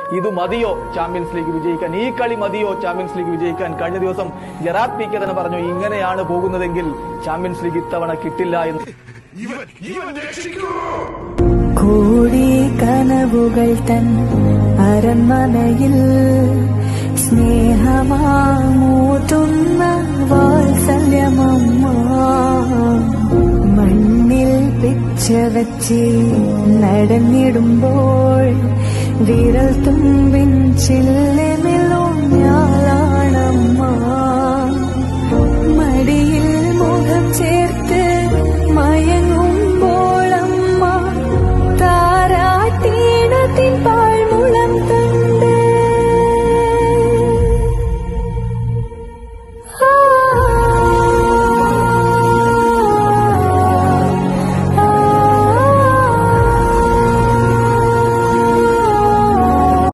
ഇത് മതിയോ champions league വിജയിക്കാൻ ഈ കളി മതിയോ ചാമ്പ്യൻസ് ലീഗ് വിജയിക്കാൻ കഴിഞ്ഞ ദിവസം ജെറാദ് പി കെ തന്നെ പറഞ്ഞു ഇങ്ങനെയാണ് പോകുന്നതെങ്കിൽ ചാമ്പ്യൻസ് ലീഗ് ഇത്തവണ കിട്ടില്ല എന്ന് കോടി കനവുകൾ തൻ അരമനയിൽ സ്നേഹമാമൂറ്റുന്ന വാത്സല്യമമ്മ മണ്ണിൽ പിച്ച വച്ച് നടന്നിടുമ്പോൾ വിരൽ തുമ്പിൻ ചില്ലിമിൽ